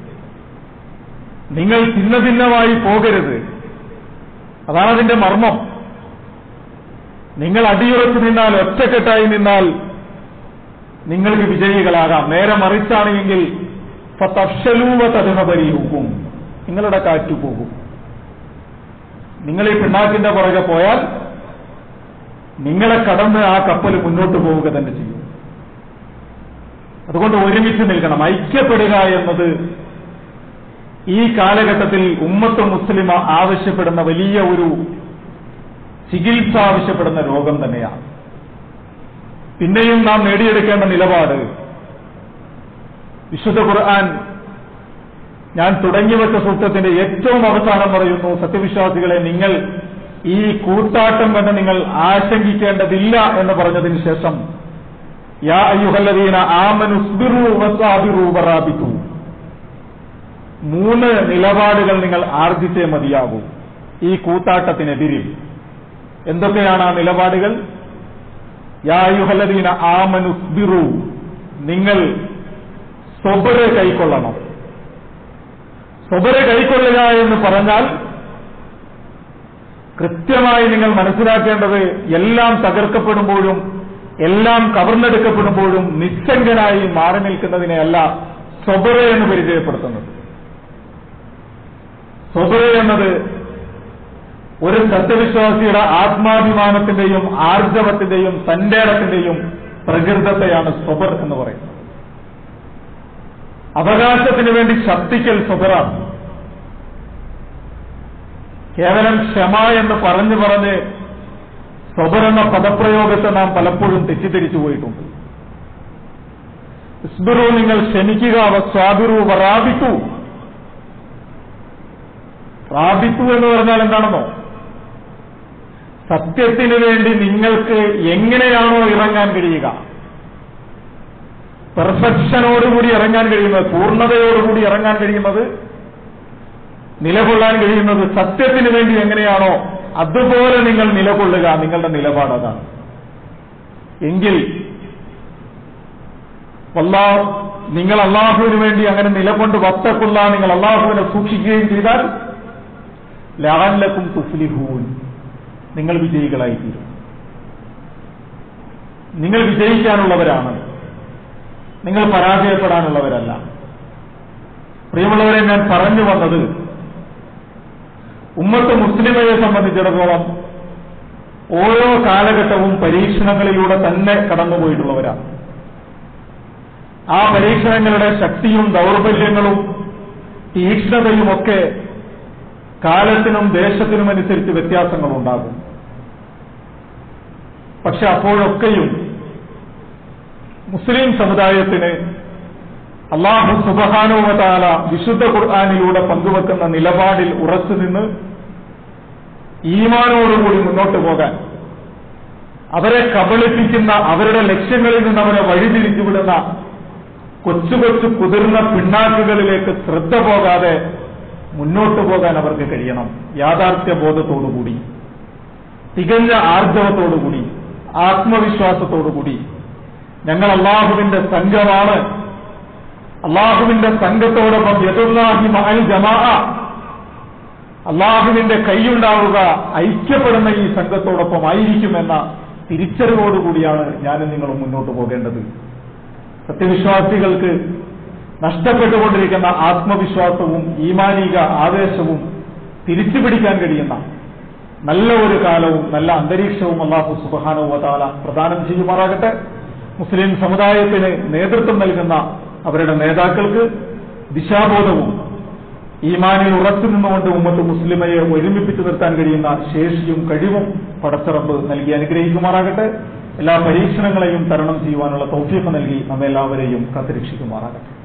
നിങ്ങൾ ഭിന്ന ഭിന്നമായി പോകരുത് അതാണ് അതിന്റെ മർമ്മം നിങ്ങൾ അടിയുറച്ചു നിന്നാൽ ഒറ്റക്കെട്ടായി നിന്നാൽ നിങ്ങൾക്ക് വിജയികളാകാം നേരെ മറിച്ചാണ് എങ്കിൽ ഫതഫ്ശലൂവ തദ്ഹബരീഹുക്കും നിങ്ങളുടെ കാറ്റു പോകും നിങ്ങൾ ഈ പിണ്ണാക്കിന്റെ പുറകെ പോയാൽ നിങ്ങളെ കടന്ന് ആ കപ്പൽ മുന്നോട്ട് പോവുക തന്നെ ചെയ്യും അതുകൊണ്ട് ഒരുമിച്ച് നിൽക്കണം ഐക്യപ്പെടുക എന്നത് ഈ കാലഘട്ടത്തിൽ ഉമ്മത്ത് മുസ്ലിമ ആവശ്യപ്പെടുന്ന വലിയ ഒരു ചികിത്സ ആവശ്യപ്പെടുന്ന രോഗം തന്നെയാണ് പിന്നെയും നാം നേടിയെടുക്കേണ്ട നിലപാട് വിശുദ്ധ ഖുർആൻ ഞാൻ തുടങ്ങിവെച്ച സൂത്രത്തിന്റെ ഏറ്റവും അവസാനം പറയുന്നു സത്യവിശ്വാസികളെ നിങ്ങൾ ഈ കൂട്ടാട്ടം കണ്ട് നിങ്ങൾ ആശങ്കിക്കേണ്ടതില്ല എന്ന് പറഞ്ഞതിന് ശേഷം യാ അയ്യുഹല്ലദീന ആമനുസ്ബിറു വസാബിറു വറാബിതു മൂന്ന് നിലപാടുകൾ നിങ്ങൾ ആർജിച്ചേ മതിയാകൂ ഈ കൂട്ടാട്ടത്തിനെതിരിൽ എന്തൊക്കെയാണ് ആ നിലപാടുകൾ യാ അയ്യുഹല്ലദീന ആമനുസ്ബിറു നിങ്ങൾ സ്വബര് കൈക്കൊള്ളണം സ്വബര് കൈക്കൊള്ളുക എന്ന് പറഞ്ഞാൽ കൃത്യമായി നിങ്ങൾ മനസ്സിലാക്കേണ്ടത് എല്ലാം തകർക്കപ്പെടുമ്പോഴും എല്ലാം കവർന്നെടുക്കപ്പെടുമ്പോഴും നിസ്സംഗനായി മാറി നിൽക്കുന്നതിനെയല്ല സ്വബറ എന്ന് പരിചയപ്പെടുത്തുന്നത് സ്വബറ എന്നത് ഒരു സത്യവിശ്വാസിയുടെ ആത്മാഭിമാനത്തിന്റെയും ആർജവത്തിന്റെയും സന്റേടത്തിന്റെയും പ്രകൃതത്തെയാണ് സ്വബർ എന്ന് പറയുന്നത് അവകാശത്തിന് വേണ്ടി ശബ്ദിക്കൽ സ്വബറാണ് കേവലം ക്ഷമ എന്ന് പറഞ്ഞു പറഞ്ഞ് സ്വബർ എന്ന പദപ്രയോഗത്തെ നാം പലപ്പോഴും തെറ്റിദ്ധരിച്ചു പോയിട്ടുണ്ട് ഇസ്ബിറു നിങ്ങൾ ക്ഷമിക്കുക സ്വാബിറു റാബിത്തു റാബിത്തു എന്ന് പറഞ്ഞാൽ എന്താണെന്നോ സത്യത്തിന് വേണ്ടി നിങ്ങൾക്ക് എങ്ങനെയാണോ ഇറങ്ങാൻ കഴിയുക പെർഫെക്ഷനോടുകൂടി ഇറങ്ങാൻ കഴിയുന്നത് പൂർണ്ണതയോടുകൂടി ഇറങ്ങാൻ കഴിയുന്നത് നിലകൊള്ളാൻ കഴിയുന്നത് സത്യത്തിന് വേണ്ടി എങ്ങനെയാണോ അതുപോലെ നിങ്ങൾ നിലകൊള്ളുക നിങ്ങളുടെ നിലപാട് അതാണ് എങ്കിൽ വല്ലാ നിങ്ങൾ അള്ളാഹുവിന് വേണ്ടി അങ്ങനെ നിലകൊണ്ട് വത്തക്കുള്ള നിങ്ങൾ അള്ളാഹുവിനെ സൂക്ഷിക്കുകയും ചെയ്താൽ ലാലക്കും തുഫ്ലിഹൂൻ നിങ്ങൾ വിജയികളായി തീരും നിങ്ങൾ വിജയിക്കാനുള്ളവരാണ് നിങ്ങൾ പരാജയപ്പെടാനുള്ളവരല്ല പ്രിയമുള്ളവരെ ഞാൻ പറഞ്ഞു വന്നത് ഉമ്മത്ത് മുസ്ലിമയെ സംബന്ധിച്ചിടത്തോളം ഓരോ കാലഘട്ടവും പരീക്ഷണങ്ങളിലൂടെ തന്നെ കടന്നുപോയിട്ടുള്ളവരാണ് ആ പരീക്ഷണങ്ങളുടെ ശക്തിയും ദൗർബല്യങ്ങളും തീക്ഷ്ണതയുമൊക്കെ കാലത്തിനും ദേശത്തിനുമനുസരിച്ച് വ്യത്യാസങ്ങളുണ്ടാകും പക്ഷെ അപ്പോഴൊക്കെയും മുസ്ലിം സമുദായത്തിന് അള്ളാഹു സുബഹാനുവതാല വിശുദ്ധ ഖുർആാനിലൂടെ പങ്കുവെക്കുന്ന നിലപാടിൽ ഉറച്ചുനിന്ന് ഈമാനോടുകൂടി മുന്നോട്ട് പോകാൻ അവരെ കബളിപ്പിക്കുന്ന അവരുടെ ലക്ഷ്യങ്ങളിൽ നിന്ന് അവരെ വഴിതിരിച്ചുവിടുന്ന കൊച്ചു കൊച്ചു കുതിർന്ന പിണ്ണാക്കുകളിലേക്ക് ശ്രദ്ധ പോകാതെ മുന്നോട്ട് പോകാൻ അവർക്ക് കഴിയണം യാഥാർത്ഥ്യ ബോധത്തോടുകൂടി തികഞ്ഞ ആർജവത്തോടുകൂടി ആത്മവിശ്വാസത്തോടുകൂടി ഞങ്ങൾ അള്ളാഹുവിന്റെ സംഘമാണ് അള്ളാഹുവിന്റെ സംഘത്തോടൊപ്പം യതുല്ലാഹി മഹൽ ജമാ അള്ളാഹുവിന്റെ കൈയുണ്ടാവുക ഐക്യപ്പെടുന്ന ഈ സംഘത്തോടൊപ്പം ആയിരിക്കുമെന്ന തിരിച്ചറിവോടുകൂടിയാണ് ഞാനും നിങ്ങളും മുന്നോട്ട് പോകേണ്ടത് സത്യവിശ്വാസികൾക്ക് നഷ്ടപ്പെട്ടുകൊണ്ടിരിക്കുന്ന ആത്മവിശ്വാസവും ഈമാനിക ആവേശവും തിരിച്ചുപിടിക്കാൻ കഴിയുന്ന നല്ല ഒരു കാലവും നല്ല അന്തരീക്ഷവും അള്ളാഹു സുബാനവും വതാല പ്രദാനം ചെയ്യുമാറാകട്ടെ മുസ്ലിം സമുദായത്തിന് നേതൃത്വം നൽകുന്ന അവരുടെ നേതാക്കൾക്ക് ദിശാബോധവും ഈമാനിൽ ഉറച്ചു നിന്നുകൊണ്ട് ഉമ്മത്ത് മുസ്ലിമയെ ഒരുമിപ്പിച്ചു നിർത്താൻ കഴിയുന്ന ശേഷിയും കഴിവും പടച്ചിറപ്പ് നൽകി അനുഗ്രഹിക്കുമാറാകട്ടെ എല്ലാ പരീക്ഷണങ്ങളെയും തരണം ചെയ്യുവാനുള്ള തൗഫീഫ് നൽകി നമ്മെല്ലാവരെയും കാത്തിരക്ഷിക്കുമാറാകട്ടെ